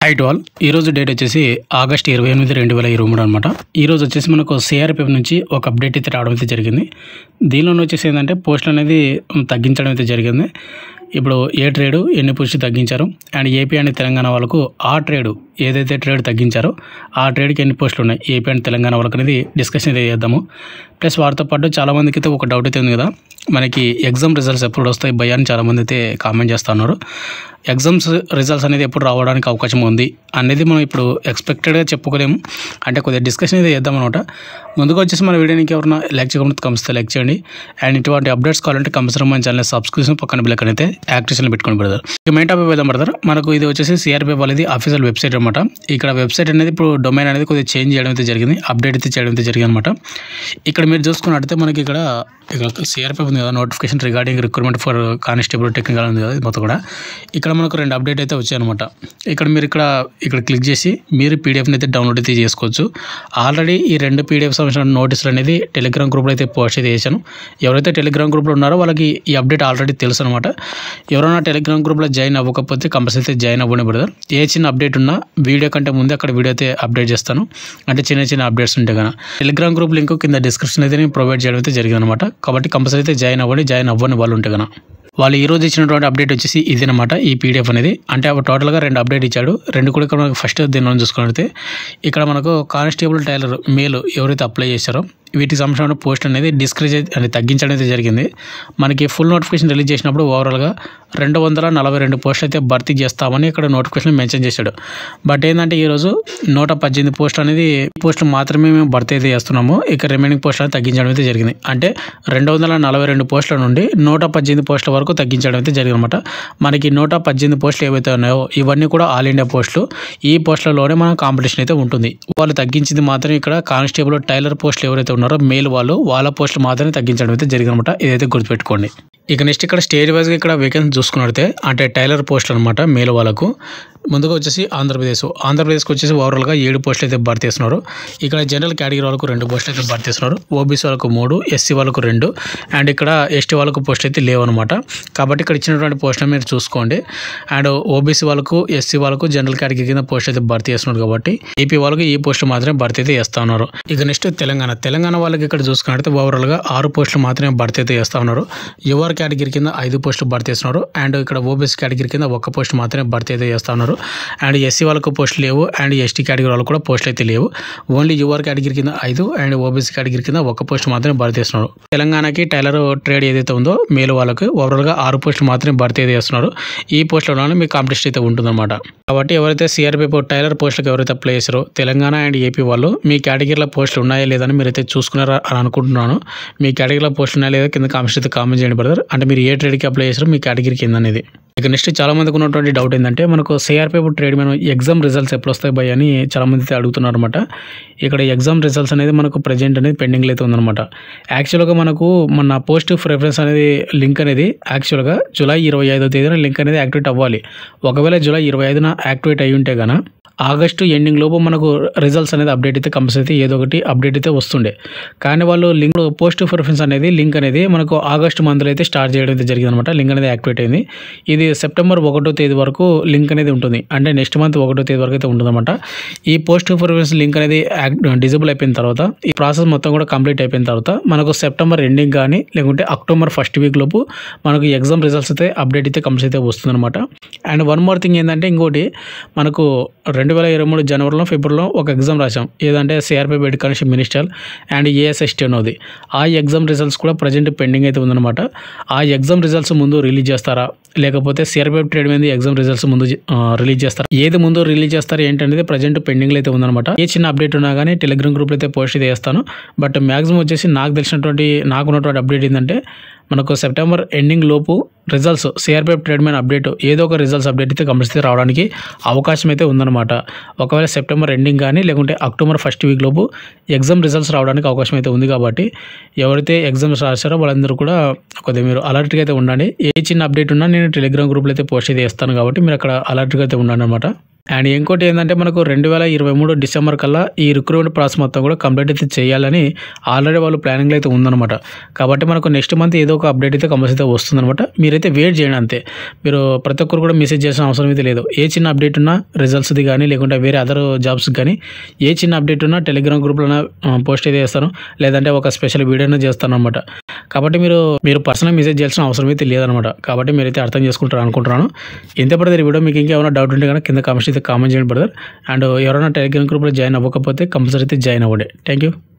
high to all ఈరోజు date వచ్చేసి August ఇరవై ఎనిమిది రెండు వేల ఇరవై మూడు అనమాట ఈరోజు వచ్చేసి మనకు సిఆర్పిఎఫ్ నుంచి ఒక అప్డేట్ అయితే రావడం అయితే జరిగింది దీనిలో వచ్చేసి ఏంటంటే పోస్టులు అనేది తగ్గించడం అయితే జరిగింది ఇప్పుడు ఏ ట్రేడు ఎన్ని పోస్టులు తగ్గించారు అండ్ ఏపీ అండ్ తెలంగాణ వాళ్ళకు ఆ ట్రేడు ఏదైతే ట్రేడ్ తగ్గించారో ఆ ట్రేడ్కి ఎన్ని పోస్టులు ఉన్నాయి ఏపీ అండ్ తెలంగాణ వాళ్ళకి అనేది డిస్కషన్ అయితే చేద్దాము ప్లస్ వారితో పాటు చాలామందికి అయితే ఒక డౌట్ అయితే ఉంది కదా మనకి ఎగ్జామ్ రిజల్ట్స్ ఎప్పుడు వస్తాయి భయ అని చాలామంది అయితే కామెంట్ చేస్తున్నారు ఎగ్జామ్స్ రిజల్ట్స్ అనేది ఎప్పుడు రావడానికి అవకాశం ఉంది అనేది మనం ఇప్పుడు ఎక్స్పెక్టెడ్గా చెప్పుకోలేము అంటే కొద్దిగా డిస్కషన్ అయితే చేద్దాం అనమాట ముందుగా వచ్చేసి మన వీడియోకి ఎవరైనా లైక్ చేయకుండా కంపల్సరీ లైక్ చేయండి అండ్ ఇటువంటి అప్డేట్స్ కావాలంటే కంపల్సరీ మన ఛానల్ సబ్స్క్రిప్షన్ పక్కన బిల్ అయితే యాక్టివేషన్ పెట్టుకొని పెడతారు ఇక మెయిన్ టాపిక్ వేద్దాం పడతారు మనకు ఇది వచ్చేసి సిఆర్పీ వాళ్ళది అఫీషియల్ వెబ్సైట్ అనమాట ఇక్కడ వెబ్సైట్ అనేది ఇప్పుడు డొమైన్ అనేది కొద్దిగా చేంజ్ చేయడం అయితే జరిగింది అప్డేట్ అయితే చేయడం అయితే జరిగింది అనమాట ఇక్కడ మీరు చూసుకున్నట్టయితే మనకి ఇక్కడ ఇక్కడ సిఆర్పీ ఉంది కదా notification regarding recruitment for constable technical ఉంది కదా ఇది మొత్తం కూడా ఇక్కడ మనకు రెండు అప్డేట్ అయితే వచ్చాయన్నమాట ఇక్కడ మీరు ఇక్కడ ఇక్కడ క్లిక్ చేసి మీరు పీడిఎఫ్ని అయితే డౌన్లోడ్ అయితే చేసుకోవచ్చు ఆల్రెడీ ఈ రెండు పీడిఎఫ్ సంబంధించిన నోటీసులు అనేది టెలిగ్రామ్ గ్రూప్లో అయితే పోస్ట్ అయితే చేశాను ఎవరైతే టెలిగ్రామ్ గ్రూప్లో ఉన్నారో వాళ్ళకి ఈ అప్డేట్ ఆల్రెడీ తెలుసు అనమాట ఎవరైనా టెలిగ్రామ్ గ్రూప్లో జాయిన్ అవ్వకపోతే కంపల్సరీ అయితే జాయిన్ అవ్వండి బ్రదర్ ఏ చిన్న అప్డేట్ ఉన్నా వీడియో కంటే ముందే అక్కడ వీడియో అయితే అప్డేట్ చేస్తాను అంటే చిన్న చిన్న అప్డేట్స్ ఉంటాయి కదా టెలిగ్రామ్ గ్రూప్ లింక్ కింద డిస్క్రిప్షన్ అయితే నేను ప్రొవైడ్ చేయడం అయితే జరిగింది అనమాట కాబట్టి కంపల్సరీ అయితే జాయిన్ అవ్వండి జాయిన్ అవ్వని వాళ్ళు ఉంటే కదా వాళ్ళు ఈ రోజు ఇచ్చినటువంటి అప్డేట్ వచ్చేసి ఇదనమాట ఈ పీడిఎఫ్ అనేది అంటే అవి టోటల్గా రెండు అప్డేట్ ఇచ్చాడు రెండు కూడా ఇక్కడ మనకు ఫస్ట్ దీనిలో చూసుకున్నట్లయితే ఇక్కడ మనకు కానిస్టేబుల్ టైలర్ మేల్ ఎవరైతే అప్లై చేశారో వీటికి సంబంధించిన పోస్ట్ అనేది డిస్కరేజ్ అనేది తగ్గించడం అయితే జరిగింది మనకి ఫుల్ నోటిఫికేషన్ రిలీజ్ చేసినప్పుడు ఓవరాల్గా రెండు వందల నలభై రెండు పోస్టులు అయితే భర్తీ చేస్తామని ఇక్కడ నోటిఫికేషన్ మెన్షన్ చేశాడు బట్ ఏంటంటే ఈరోజు నూట పద్దెనిమిది పోస్టులు అనేది పోస్టులు మాత్రమే మేము భర్తీ అయితే చేస్తున్నాము ఇక రిమైనింగ్ పోస్టులు తగ్గించడం అయితే జరిగింది అంటే రెండు వందల నలభై రెండు పోస్టుల నుండి నూట పద్దెనిమిది పోస్టుల వరకు తగ్గించడం అయితే జరిగింది అనమాట మనకి నూట పద్దెనిమిది పోస్టులు ఏవైతే ఉన్నాయో ఇవన్నీ కూడా ఆల్ ఇండియా పోస్టులు ఈ పోస్టులలోనే మన కాంపిటీషన్ అయితే ఉంటుంది వాళ్ళు తగ్గించింది మాత్రం ఇక్కడ కానిస్టేబుల్ టైలర్ పోస్టులు ఎవరైతే ఉన్నారో మేల్ వాళ్ళు వాళ్ళ పోస్టులు మాత్రమే తగ్గించడం అయితే జరిగిందనమాట ఇదైతే గుర్తుపెట్టుకోండి ఇక నెక్స్ట్ ఇక్కడ స్టేట్ వైజ్గా ఇక్కడ వేకెన్సీ చూసుకున్నట్లయితే అంటే టైలర్ పోస్టులు అనమాట మేల్ వాళ్ళకు ముందుగా వచ్చేసి ఆంధ్రప్రదేశ్ ఆంధ్రప్రదేశ్కి వచ్చేసి ఓవరాల్గా ఏడు పోస్టులు అయితే భర్తీ చేస్తున్నారు ఇక్కడ జనరల్ కేటగిరీ వాళ్ళకు రెండు పోస్టులు అయితే భర్తీ చేస్తున్నారు ఓబీసీ వాళ్ళకు మూడు ఎస్సీ వాళ్ళకు రెండు అండ్ ఇక్కడ ఎస్టీ వాళ్ళకు పోస్ట్ అయితే లేవు అనమాట కాబట్టి ఇక్కడ ఇచ్చినటువంటి పోస్టులు మీరు చూసుకోండి అండ్ ఓబీసీ వాళ్ళకు ఎస్సీ వాళ్ళకు జనరల్ కేటగిరీ కింద పోస్ట్ అయితే భర్తీ చేస్తున్నారు కాబట్టి ఏపీ వాళ్ళకు ఈ పోస్టులు మాత్రమే భర్తీ అయితే చేస్తా ఉన్నారు ఇక నెక్స్ట్ తెలంగాణ తెలంగాణ వాళ్ళకి ఇక్కడ చూసుకున్నట్లయితే ఓవరాల్గా ఆరు పోస్టులు మాత్రమే భర్తీ అయితే చేస్తా ఉన్నారు యువర్ కేటగిరీ కింద ఐదు పోస్టులు భర్తీ చేస్తున్నారు అండ్ ఇక్కడ ఓబీసీ కేటగిరీ కింద ఒక్క పోస్ట్ మాత్రమే భర్తీ అయితే చేస్తా ఉన్నారు అండ్ ఎస్సీ వాళ్ళకు పోస్టులు లేవు అండ్ ఎస్టీ కేటగిరీ వాళ్ళకు కూడా పోస్టులు అయితే లేవు ఓన్లీ యువర్ కేటగిరీ కింద ఐదు అండ్ ఓబీసీ కేటగిరీ కింద ఒక్క పోస్ట్ మాత్రమే భర్తీ చేస్తున్నారు తెలంగాణకి టైలర్ ట్రేడ్ ఏదైతే ఉందో మేలు వాళ్ళకి ఓవరాల్గా ఆరు పోస్టులు మాత్రమే భర్తీ అయితే చేస్తున్నారు ఈ పోస్టులలోనే మీకు కాంపిటీషన్ అయితే ఉంటుందన్నమాట కాబట్టి ఎవరైతే సిఆర్పీ టైలర్ పోస్టులకు ఎవరైతే అప్లై చేశారో తెలంగాణ అండ్ ఏపీ వాళ్ళు మీ కేటగిరీలో పోస్టులు ఉన్నాయా లేదని మీరైతే చూసుకున్నారా అని అనుకుంటున్నాను మీ కేటగిరీలో పోస్టులు ఉన్నాయా లేదా కింద కామెంట్స్ అయితే కామెంట్ చేయండి బ్రదర్ అంటే మీరు ఏ ట్రేడ్కి అప్లై చేశారో మీ కేటగిరీ కింద అనేది ఇక నెక్స్ట్ చాలా మందికి ఉన్నటువంటి డౌట్ ఏంటంటే మనకు సిఆర్పీ ట్రేడ్ మేము ఎగ్జామ్ రిజల్ట్స్ ఎప్పుడు వస్తాయి భయ అని చాలా మంది అయితే అడుగుతున్నారు అనమాట ఇక్కడ ఎగ్జామ్ రిజల్ట్స్ అనేది మనకు ప్రజెంట్ అనేది పెండింగ్లో అయితే ఉందన్నమాట యాక్చువల్గా మనకు మన పోజిటివ్ ప్రిఫరెన్స్ అనేది లింక్ అనేది యాక్చువల్గా జూలై ఇరవై ఐదో తేదీన లింక్ అనేది యాక్టివేట్ అవ్వాలి ఒకవేళ జూలై ఇరవై ఐదున యాక్టివేట్ అయి ఉంటే గాన ఆగస్టు ఎండింగ్ లోపు మనకు రిజల్ట్స్ అనేది అప్డేట్ అయితే కంపల్సరీ అయితే ఏదో ఒకటి అప్డేట్ అయితే వస్తుండే కానీ వాళ్ళు లింక్ పోజిటివ్ ప్రిఫరెన్స్ అనేది లింక్ అనేది మనకు ఆగస్ట్ మంత్లో అయితే స్టార్ట్ చేయడం అయితే జరిగింది అనమాట లింక్ అనేది యాక్టివేట్ అయింది ఇది సెప్టెంబర్ ఒకటో తేదీ వరకు లింక్ అనేది ఉంటుంది అంటే నెక్స్ట్ మంత్ ఒకటో తేదీ వరకు అయితే ఉంటుందన్నమాట ఈ పోజిటివ్ ప్రిఫరెన్స్ లింక్ అనేది డిజబుల్ అయిపోయిన తర్వాత ఈ ప్రాసెస్ మొత్తం కూడా కంప్లీట్ అయిపోయిన తర్వాత మనకు సెప్టెంబర్ ఎండింగ్ కానీ లేకుంటే అక్టోబర్ ఫస్ట్ వీక్ లోపు మనకు ఎగ్జామ్ రిజల్ట్స్ అయితే అప్డేట్ అయితే కంపల్సరీ అయితే వస్తుందన్నమాట అండ్ వన్ మోర్ థింగ్ ఏంటంటే ఇంకోటి మనకు రెండు వేల ఇరవై మూడు జనవరిలో ఫిబ్రవరిలో ఒక ఎగ్జామ్ రాసాం ఏదంటే CRP education minister and ASST అనేది ఆ ఎగ్జామ్ రిజల్ట్స్ కూడా ప్రజెంట్ పెండింగ్ అయితే ఉందన్నమాట ఆ ఎగ్జామ్ రిజల్ట్స్ ముందు రిలీజ్ చేస్తారా లేకపోతే సిఆర్పీ ట్రేడ్ మీద ఎగ్జామ్ రిజల్ట్స్ ముందు రిలీజ్ చేస్తారు ఏది ముందు రిలీజ్ చేస్తారు ఏంటనేది ప్రజెంట్ పెండింగ్లో అయితే ఉందన్నమాట ఏ చిన్న అప్డేట్ ఉన్నా కానీ టెలిగ్రామ్ గ్రూప్లో అయితే పోస్ట్ అయితే చేస్తాను బట్ మ్యాక్సిమం వచ్చేసి నాకు తెలిసినటువంటి నాకు ఉన్నటువంటి అప్డేట్ ఏంటంటే మనకు సెప్టెంబర్ ఎండింగ్ లోపు రిజల్ట్స్ సిఆర్పిఎఫ్ ట్రేడ్మెన్ అప్డేట్ ఏదో ఒక రిజల్ట్స్ అప్డేట్ అయితే కంపల్సరీ రావడానికి అవకాశం అయితే ఉందన్నమాట ఒకవేళ సెప్టెంబర్ ఎండింగ్ కానీ లేకుంటే అక్టోబర్ ఫస్ట్ వీక్ లోపు ఎగ్జామ్ రిజల్ట్స్ రావడానికి అవకాశం అయితే ఉంది కాబట్టి ఎవరైతే ఎగ్జామ్స్ రాశారో వాళ్ళందరూ కూడా కొద్దిగా మీరు అలర్ట్గా అయితే ఉండండి ఏ చిన్న అప్డేట్ ఉన్నా నేను టెలిగ్రామ్ గ్రూప్లో అయితే పోస్ట్ అయితే చేస్తాను కాబట్టి మీరు అక్కడ అలర్ట్గా అయితే ఉండండి అనమాట అండ్ ఇంకోటి ఏంటంటే మనకు రెండు వేల ఇరవై మూడు డిసెంబర్ కల్లా ఈ రిక్రూట్మెంట్ ప్రాసెస్ మొత్తం కూడా కంప్లీట్ అయితే చేయాలని ఆల్రెడీ వాళ్ళు ప్లానింగ్లో అయితే ఉందన్నమాట కాబట్టి మనకు నెక్స్ట్ మంత్ ఏదో ఒక అప్డేట్ అయితే కంపల్సరీ అయితే వస్తుందన్నమాట మీరైతే వెయిట్ చేయండి అంతే మీరు ప్రతి ఒక్కరు కూడా మెసేజ్ చేసిన అవసరం అయితే లేదు ఏ చిన్న అప్డేట్ ఉన్నా రిజల్ట్స్ది కానీ లేకుంటే వేరే అదర్ జాబ్స్ కానీ ఏ చిన్న అప్డేట్ ఉన్నా టెలిగ్రామ్ గ్రూప్లో పోస్ట్ అయితే చేస్తాను లేదంటే ఒక స్పెషల్ వీడియోనే చేస్తాను అనమాట కాబట్టి మీరు మీరు పర్సనల్ మెసేజ్ చేయాల్సిన అవసరం అయితే లేదనమాట కాబట్టి మీరైతే అర్థం చేసుకుంటారు అనుకుంటున్నాను ఎంత పడితే వీడియో మీకు ఇంకేమైనా డౌట్ ఉంటే కనుక కింద కామెంట్స్ అయితే కామెంట్ చేయండి బ్రదర్ అండ్ ఎవరైనా టెలిగ్రామ్ గ్రూప్లో జాయిన్ అవ్వకపోతే కంపల్సరీ అయితే జాయిన్ అవ్వండి థ్యాంక్ యూ